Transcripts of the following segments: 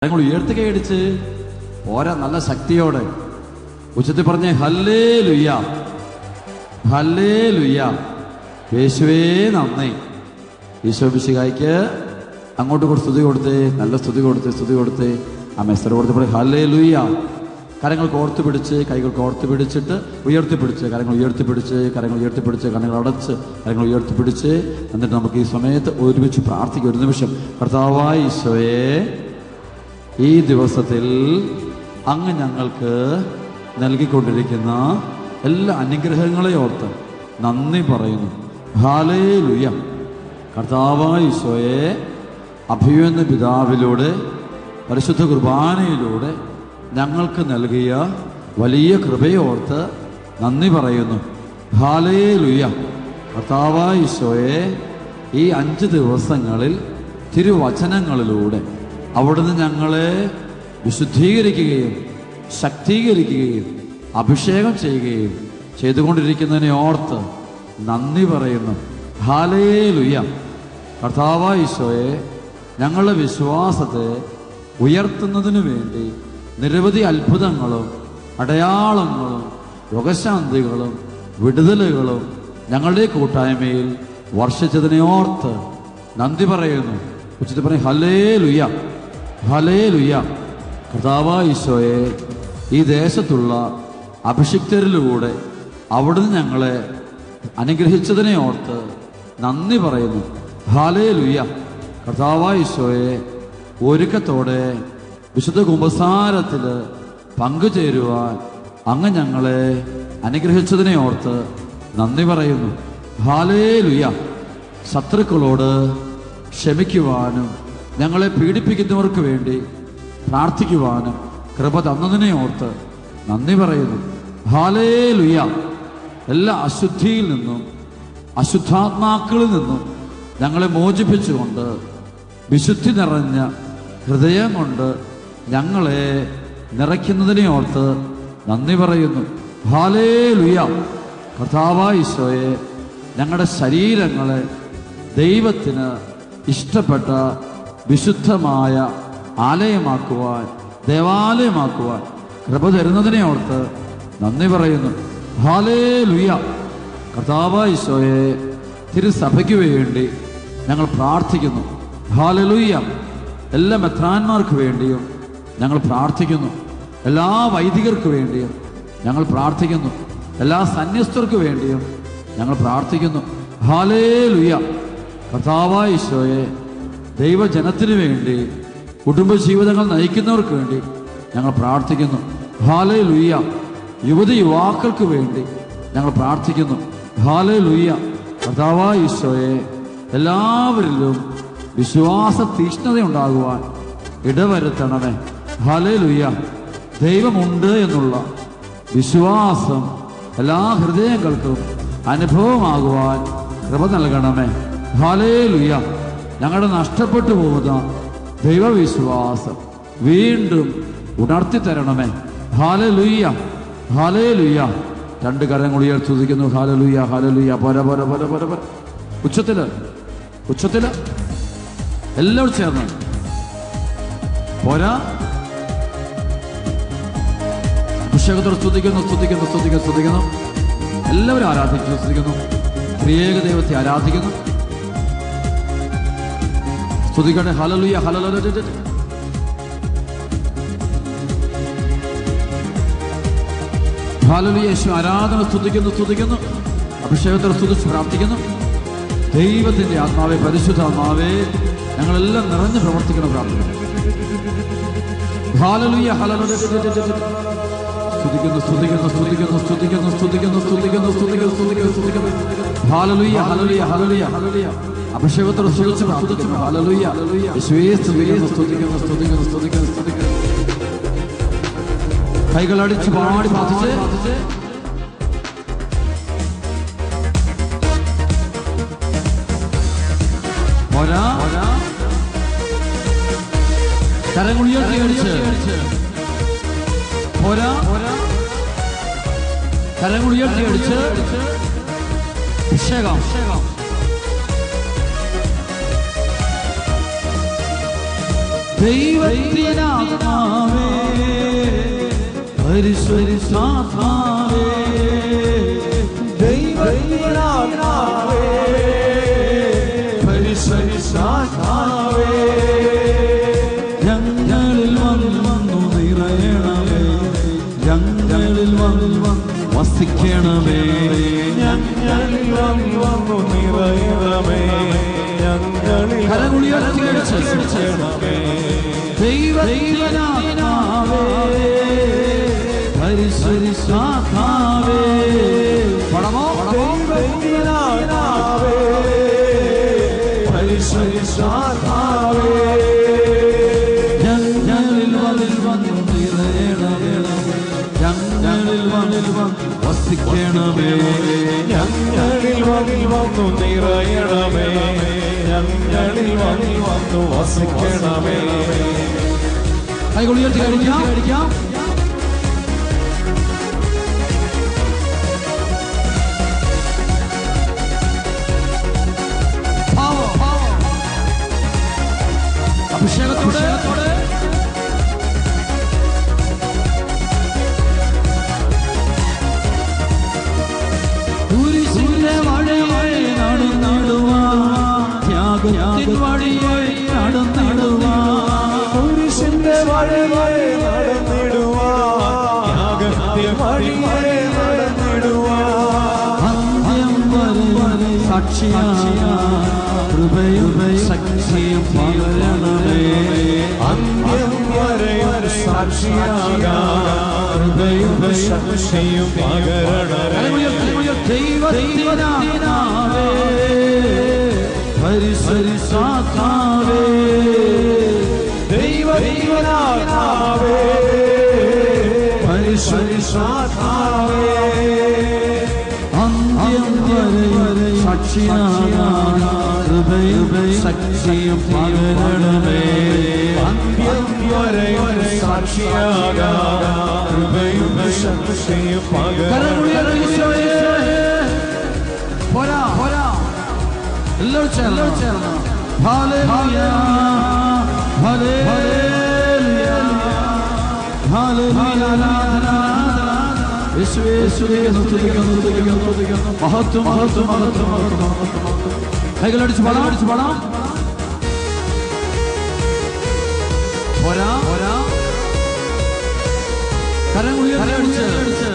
ഞങ്ങൾ ഉയർത്തി കൈയടിച്ച് ഓരോ നല്ല ശക്തിയോടെ ഉച്ചത്തിൽ പറഞ്ഞേ ഹല്ലേ ലുയ്യ ഹല്ലേ ലുയ്യ യേശുവേ നന്ദി ഈശോ ബിശികായ്ക്ക് അങ്ങോട്ട് കൂടെ സ്തുതി കൊടുത്തേ നല്ല സ്തുതി കൊടുത്തേ സ്തുതി കൊടുത്തേ ആ മെസ്സർ കൊടുത്തപ്പോൾ ഹല്ലേ ലുയ്യ കരങ്ങൾ കോർത്ത് പിടിച്ച് കൈകൾ കോർത്ത് പിടിച്ചിട്ട് ഉയർത്തി പിടിച്ച് കരങ്ങൾ ഉയർത്തി പിടിച്ച് കരങ്ങൾ ഉയർത്തി പിടിച്ച് കരങ്ങൾ അടച്ച് കരങ്ങൾ ഉയർത്തി പിടിച്ച് എന്നിട്ട് നമുക്ക് ഈ സമയത്ത് ഒരുമിച്ച് പ്രാർത്ഥിക്കും ഒരു നിമിഷം കർത്താവായ ഈശോയെ ഈ ദിവസത്തിൽ അങ്ങ് ഞങ്ങൾക്ക് നൽകിക്കൊണ്ടിരിക്കുന്ന എല്ലാ അനുഗ്രഹങ്ങളെ ഓർത്ത് നന്ദി പറയുന്നു ഹാലേ ലുയ കർത്താവായ ഈശോയെ അഭിയുന്ന പിതാവിലൂടെ പരിശുദ്ധ കുർബാനയിലൂടെ ഞങ്ങൾക്ക് നൽകിയ വലിയ കൃപയോർത്ത് നന്ദി പറയുന്നു ഹാലേ ലുയ കർത്താവായ ഈശോയെ ഈ അഞ്ച് ദിവസങ്ങളിൽ തിരുവചനങ്ങളിലൂടെ അവിടുന്ന് ഞങ്ങളെ വിശുദ്ധീകരിക്കുകയും ശക്തീകരിക്കുകയും അഭിഷേകം ചെയ്യുകയും ചെയ്തുകൊണ്ടിരിക്കുന്നതിനെ ഓർത്ത് നന്ദി പറയുന്നു ഹാലേ ലുയ കർത്താവ ഈശോയെ ഞങ്ങളുടെ വിശ്വാസത്തെ ഉയർത്തുന്നതിനു വേണ്ടി നിരവധി അത്ഭുതങ്ങളും അടയാളങ്ങളും രോഗശാന്തികളും വിടുതലുകളും ഞങ്ങളുടെ കൂട്ടായ്മയിൽ വർഷിച്ചതിനെ ഓർത്ത് നന്ദി പറയുന്നു ഉച്ചത്തിൽ പറയും ഹലേ ലുയ ഹലേ ലുയ കർത്താവ ഈശോയെ ഈ ദേശത്തുള്ള അഭിഷിക്തരിലൂടെ അവിടുന്ന് ഞങ്ങളെ അനുഗ്രഹിച്ചതിനെ ഓർത്ത് നന്ദി പറയുന്നു ഹാലേ ലുയ കർത്താവ ഈശോയെ ഒരുക്കത്തോടെ വിശുദ്ധ കുമ്പസാരത്തിൽ പങ്കുചേരുവാൻ അങ്ങ് ഞങ്ങളെ അനുഗ്രഹിച്ചതിനെ ഓർത്ത് നന്ദി പറയുന്നു ഹാലേ ലുയ ശത്രുക്കളോട് ക്ഷമിക്കുവാനും ഞങ്ങളെ പീഡിപ്പിക്കുന്നവർക്ക് വേണ്ടി പ്രാർത്ഥിക്കുവാനും കൃപ തന്നതിനെ ഓർത്ത് നന്ദി പറയുന്നു ഹാലേ ലുയ എല്ലാ അശുദ്ധിയിൽ നിന്നും അശുദ്ധാത്മാക്കളിൽ നിന്നും ഞങ്ങളെ മോചിപ്പിച്ചുകൊണ്ട് വിശുദ്ധി നിറഞ്ഞ ഹൃദയം കൊണ്ട് ഞങ്ങളെ നിറയ്ക്കുന്നതിനെ ഓർത്ത് നന്ദി പറയുന്നു ഹാലേ ലുയ കർത്താവ ഈശോയെ ഞങ്ങളുടെ ശരീരങ്ങളെ ദൈവത്തിന് ഇഷ്ടപ്പെട്ട വിശുദ്ധമായ ആലയമാക്കുവാൻ ദേവാലയമാക്കുവാൻ കൃപ തരുന്നതിനെ ഓർത്ത് നന്ദി പറയുന്നു ഹാലേ ലുയ കർത്താവ ഈശോയെ തിരുസഭയ്ക്ക് വേണ്ടി ഞങ്ങൾ പ്രാർത്ഥിക്കുന്നു ഹാലലുയ്യ എല്ലാ മെത്രാന്മാർക്ക് വേണ്ടിയും ഞങ്ങൾ പ്രാർത്ഥിക്കുന്നു എല്ലാ വൈദികർക്ക് വേണ്ടിയും ഞങ്ങൾ പ്രാർത്ഥിക്കുന്നു എല്ലാ സന്യസ്തർക്ക് വേണ്ടിയും ഞങ്ങൾ പ്രാർത്ഥിക്കുന്നു ഹാലേ ലുയ്യ കർത്താവായ ഈശോയെ ദൈവജനത്തിന് വേണ്ടി കുടുംബജീവിതങ്ങൾ നയിക്കുന്നവർക്ക് വേണ്ടി ഞങ്ങൾ പ്രാർത്ഥിക്കുന്നു ഹാലേ ലുയ്യ യുവതി യുവാക്കൾക്ക് വേണ്ടി ഞങ്ങൾ പ്രാർത്ഥിക്കുന്നു ഹാലേ ലുയ്യ കർത്താവായ ഈശോയെ എല്ലാവരിലും വിശ്വാസ തീഷ്ണത ഉണ്ടാകുവാൻ ഇടവരുത്തണമേ ഹാലേ ലുയ്യ ദൈവമുണ്ട് എന്നുള്ള വിശ്വാസം എല്ലാ ഹൃദയങ്ങൾക്കും അനുഭവമാകുവാൻ കൃപ നൽകണമേ ഹാലേ ലുയ്യ ഞങ്ങളുടെ നഷ്ടപ്പെട്ടു പോകുന്ന ദൈവവിശ്വാസം വീണ്ടും ഉണർത്തി തരണമേ ഹാലേ ലുയ്യ ഹാലേ ലുയ്യ രണ്ട് കരങ്ങൾ ഉയർത്തുദിക്കുന്നു ഹാലലുയ്യ ഹാലലുയ്യ പര പര പര പര പര ഉച്ചത്തില് ഉച്ചത്തില് എല്ലാവരും ചേർന്ന് പോരാ അഭിഷേകത്തോട് സ്തുതിക്കുന്നു സ്തുതിക്കുന്നു സ്തുതിക്കുന്നു സ്തുതിക്കുന്നു എല്ലാവരും ആരാധിക്കുന്നു സ്തുതിക്കുന്നു ത്രിയേക ദൈവത്തെ ആരാധിക്കുന്നു സ്തുതിക്കട്ടെ ഹലലുയ ഹലലു ഹാലലുയ യേശു ആരാധന സ്തുതിക്കുന്നു സ്തുതിക്കുന്നു അഭിഷേകത്തോടെ സ്തുതിച്ച് പ്രാർത്ഥിക്കുന്നു ദൈവത്തിന്റെ ആത്മാവെ പരിശുദ്ധ ആത്മാവേ ഞങ്ങളെല്ലാം നിറഞ്ഞു പ്രവർത്തിക്കണം പ്രാർത്ഥിക്കുന്നു ഹാലലുയ ഹലലു സ്തുതിക്കുന്നു സ്തുതിക്കുന്നു സ്തുതിക്കുന്നു സ്തുതിക്കുന്നു സ്തുതിക്കുന്നു സ്തുതിക്കുന്നു സ്തുതിക്കുന്നു സ്തുതിക്കുന്നു സ്തുതിക്കുന്നു ഹാലലുയ ഹലലുയ ഹലലുയ ഹലലുയ അഭിഷേകത്തോടെ സ്തുതിച്ച് പ്രാർത്ഥിക്കുന്നു ഹാലലുയ യേശുവേ സ്തുതിക്കുന്നു സ്തുതിക്കുന്നു സ്തുതിക്കുന്നു സ്തുതിക്കുന്നു സ്തുതിക്കുന്നു കൈകൾ അടിച്ച് പാടി പ്രാർത്ഥിച്ച് പോരാ കരങ്ങൾ ഉയർത്തി അടിച്ച് പോരാ കരങ്ങൾ ഉയർത്തി അടിച്ച് അഭിഷേകം ദൈവത്തിനാൽ പരിശുദ്ധാത്മാവേ ദൈവത്തിനാത്മാവേ പരിശുദ്ധാത്മാവേ ഞങ്ങളിൽ വന്നു നിറയണമേ ഞങ്ങളിൽ വന്നു വസിക്കണമേ ഞങ്ങളിൽ വന്നു നിറയണമേ ഞങ്ങളിൽ കരമുളിയടച്ച് വസിക്കണമേ. ദൈവനാവേ പരിശുദ്ധാത്മാവേ പടമോ ദൈവത്തിനാത്മാവേ പരിശുദ്ധാത്മാവേ ഞങ്ങളിൽ വന്നിൽ വന്നു നിറയണമേ ഞങ്ങളിൽ വന്നിൽ വന്നു വസിക്കണമേ ഞങ്ങളിൽ വന്നിൽ വന്നു നിറയണമേ ഞങ്ങളിൽ വന്നിൽ വന്നു വസിക്കണമേ കൈകൾ ഉയർത്തി കഴിക്കാം കഴിക്കാം അഭിഷേകത്തോടെ കുരിശിലെ വഴിയെ നടന്നിടുവാൻ ത്യാഗത്തിൻ വഴിയെ നടന്നിടുവാൻ പുരുഷന്റെ വഴിയെ നടന്നിടുവാൻ യാഗത്തിന്റെ വഴിയെ നടന്നിടുവാൻ അന്ത്യം വരെ സാക്ഷിയായ കൃപയും ശക്തിയും പകരണമേ അന്ത്യം വരെ സാക്ഷിയാകാം കൃപയും ശക്തിയും പകരണമേ ദൈവത്തിനാവേ പരിസരിസാത്താവേ ദൈവദൈവനാഥാവേ പരിശുദ്ധാത്മാവേ അന്ത്യം വരെ സാക്ഷിയായ കൃപയും ശക്തിയും പകരണമേ അന്ത്യം വരെ സാക്ഷിയാകാം കൃപയും ശക്തിയും പകരണമേ പോരാ പോരാ എല്ലാവരും ചേർന്ന് എല്ലാവരും ചേർന്ന് ഹല്ലേലൂയ ഹല്ലേലൂയ ഹല്ലേലൂയ യേശുവേ യേശുവേ സ്തുതിക്കുന്നു സ്തുതിക്കുന്നു സ്തുതിക്കുന്നു മഹത്വം മഹത്വം മഹത്വം മഹത്വം കൈകളടിച്ച് പാടാം അടിച്ച് പാടാം പോരാ പോരാ കരം ഉയർത്തി അടിച്ച് അടിച്ച്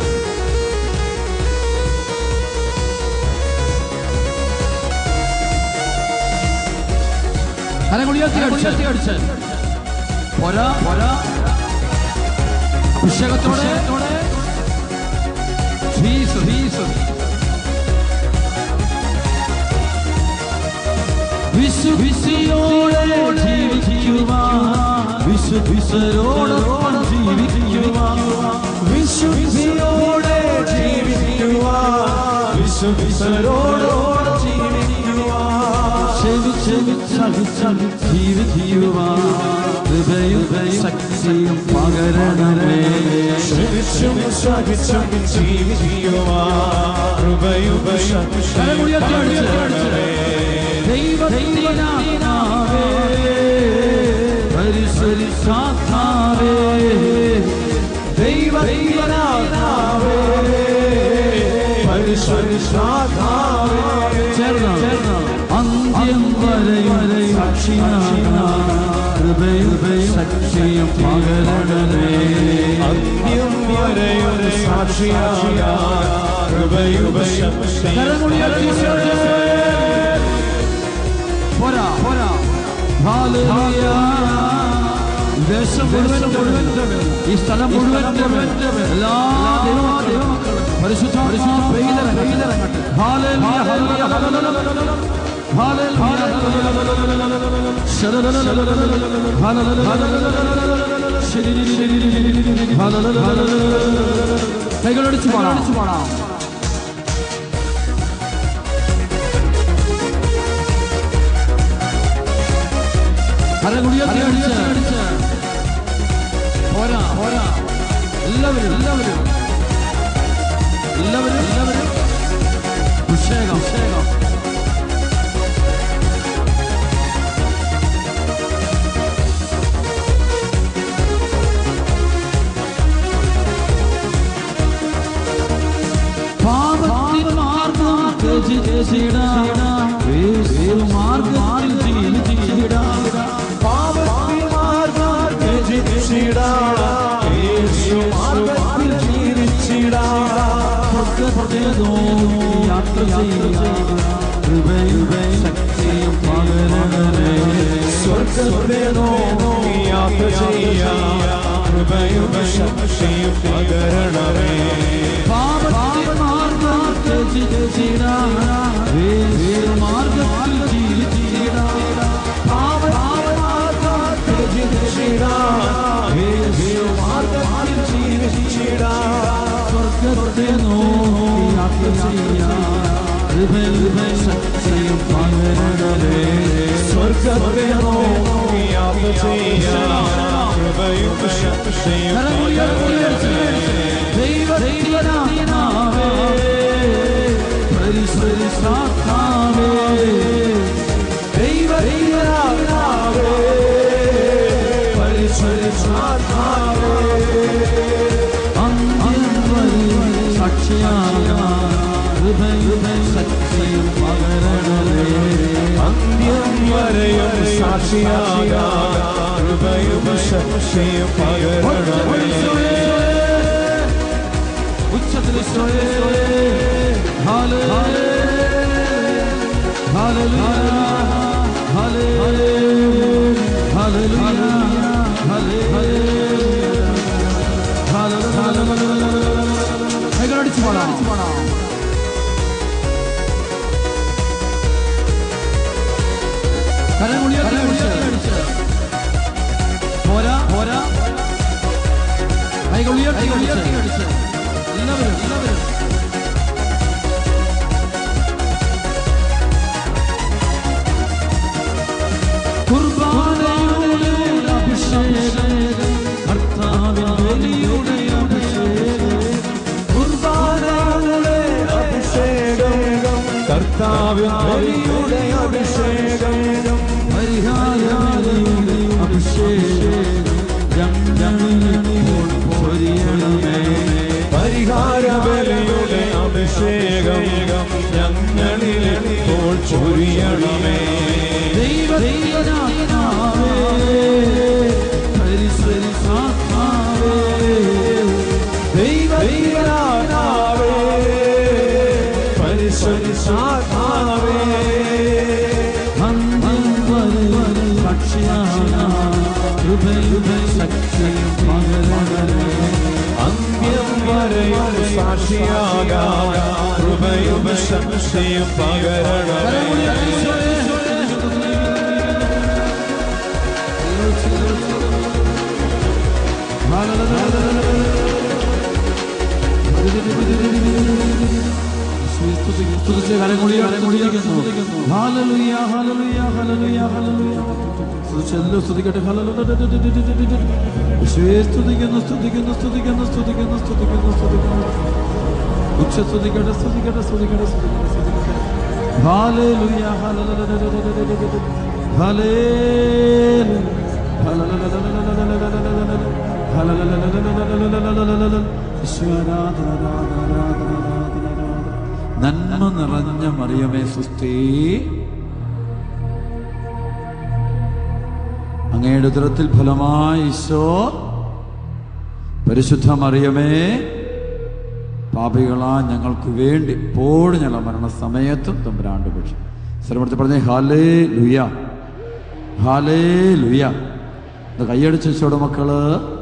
കരം ഉയർത്തി അടിച്ച് അടിച്ച് പോരാ പോരാ അഭിഷേകത്തോടെ ജീസസ് ജീസസ് വിശുദ്ധിയോടെ ജീവിക്കുവാൻ വിശുദ്ധിസരോടൊപ്പം ജീവിക്കുവാൻ വിശുദ്ധിയോടെ ജീവിക്കുവാൻ വിശുദ്ധിസരോടോടെ ജീവിക്കുവാൻ ക്ഷമിച്ച് സഹിച്ച് ജീവിക്കുവാൻ ഹൃദയം ശക്തിയും പകരണമേ ക്ഷമിച്ചും സഹിച്ചും ജീവിക്കുവാൻ കൃപയും കരമുയർത്തി അടിച്ച് അടിച്ച് ദൈവത്തിനാവേ പരിസരിസാത്താവേ ദൈവനാഥാവേ പരിശുദ്ധാത്മാവേ ചേർന്ന് ചേർന്ന് അന്ത്യം വരെ വരെ സാക്ഷിയാണ് ഹൃദയം ശക്തിയും പകരണമേ അന്ത്യം വരെയൊരു സാക്ഷിയാകാൻ കൃപയും കരമുയർത്തി പോരാ പോരാ ഹല്ലേലൂയ ദേശം മുഴുവൻ മുഴുവൻ ഈ സ്ഥലം മുഴുവൻ മുഴുവൻ എല്ലാ ദൈവമക്കളും പരിശുദ്ധ പരിശുദ്ധ പെയ്തിറങ്ങട്ടെ ഹല്ലേലൂയ ഹല്ലേലൂയ ഹല്ലേലൂയ കൈകളടിച്ച് പാടാം അടിച്ച് പാടാം കരകുടിയൊക്കെ അടിച്ച് അടിച്ച് പോരാ പോരാ എല്ലാവരും എല്ലാവരും എല്ലാവരും എല്ലാവരും അഭിഷേകം അഭിഷേകം ജീവിച്ചിടാം യേശു മാർഗ്ഗത്തിൽ ജീവിച്ചിടാം പാപത്തിൽ മാർഗം ത്യജിച്ചിടാം. യേശു മാർഗത്തിൽ ജീവിച്ചിടാം. സ്വർഗ്ഗത്തെ നോക്കി യാത്ര ചെയ്യാം കൃപയും ശക്തിയും പകരണമേ സ്വർഗ്ഗത്തെ നോക്കി യാത്ര ചെയ്യാം. കൃപയും ശക്തിയും പകരണമേ പാപത്തെ മാർഗ്ഗത്തെ ജീവിച്ചിടാം യേശു മാർഗ്ഗത്തിൽ ജീവിച്ചിടാം പാപത്തിൽ മാർഗം ത്യജിച്ചിടാം. യേശു മാർഗത്തിൽ ജീവിച്ചിടാം. സ്വർഗ്ഗത്തെ നോക്കി യാത്ര ചെയ്യാം കൃപയും ശക്തിയും പകരണമേ സ്വർഗ്ഗത്തെ നോക്കി യാത്ര ചെയ്യാം. കൃപയും ശക്തിയും പകരണമേ ദൈവദൈവനാമേ പരിശ്രമിച്ചാത്മാവേ ദൈവദൈവനാമേ പരിശുദ്ധാത്മാവേ അന്ത്യം വരെ സാക്ഷിയാകാം ഹൃദയം ശക്തിയും പകരണമേ അന്ത്യം വരെയും സാക്ഷിയാകാം കൃപയും ശക്തിയും പകരണമേ ഉച്ചത്തിൽ കൈകളടിച്ച് പാടാം കരമുളിയടിച്ച് പോരാ പോരാ കൈകളുയർത്തിയടിച്ച് എല്ലാവരും എല്ലാവരും കുർബാനയുടെ അഭിഷേകം കർത്താവിൻ ബലിയുടെ അഭിഷേകം കുർബാനയുടെ അഭിഷേകം കർത്താവിൻ ബലിയുടെ അഭിഷേകം പരിഹാരങ്ങളുടെ അഭിഷേകം ജംജണിപ്പോൾ പൊരിയണമേ പരിഹാര ബലിയുടെ അഭിഷേകം ഞങ്ങളിൽ ഇപ്പോൾ ചൊരിയണമേ ദൈവദൈവനാമേ പരിസരിസാത്മാവേ ദൈവദൈവനാമേ പരിശുദ്ധാത്മാവേ അന്ത്യം വരെ സാക്ഷിയാകാം കൃപയും ശക്തിയും പകരണമേ അന്ത്യം വരെയും സാക്ഷിയാകാം കൃപയും ശക്തിയും പകരണമേ സ്തുതിക്കട്ടെ സ്തുതിക്കുന്നു സ്തുതിക്കുന്നു സ്തുതിക്കുന്നു സ്തുതിക്കുന്നു സ്തുതിക്കുന്നു സ്തുതിക്കുന്നു ഉച്ച സ്തുതിക്കട്ടെ സ്തുതിക്കട്ടെ സ്തുതിക്കട്ടെ സ്തുതിക്കട്ടെ സ്തുതിക്കട്ടെ ഹാലേലുയ നന്മ നിറഞ്ഞ മറിയമേ സുസ്ഥി അങ്ങയുടെ ഉദരത്തിൽ ഫലമായി ഈശോ പരിശുദ്ധ മറിയമേ പാപികളാ ഞങ്ങൾക്ക് വേണ്ടി എപ്പോഴും ഞങ്ങളുടെ മരണസമയത്തും തമ്പുരാണ്ട് പക്ഷി സ്ഥലപ്പെടുത്തി പറഞ്ഞേ ഹാലേ ലുയ ഹാലേ ലുയ ഇത് കൈയടിച്ച ഈശോയുടെ മക്കള്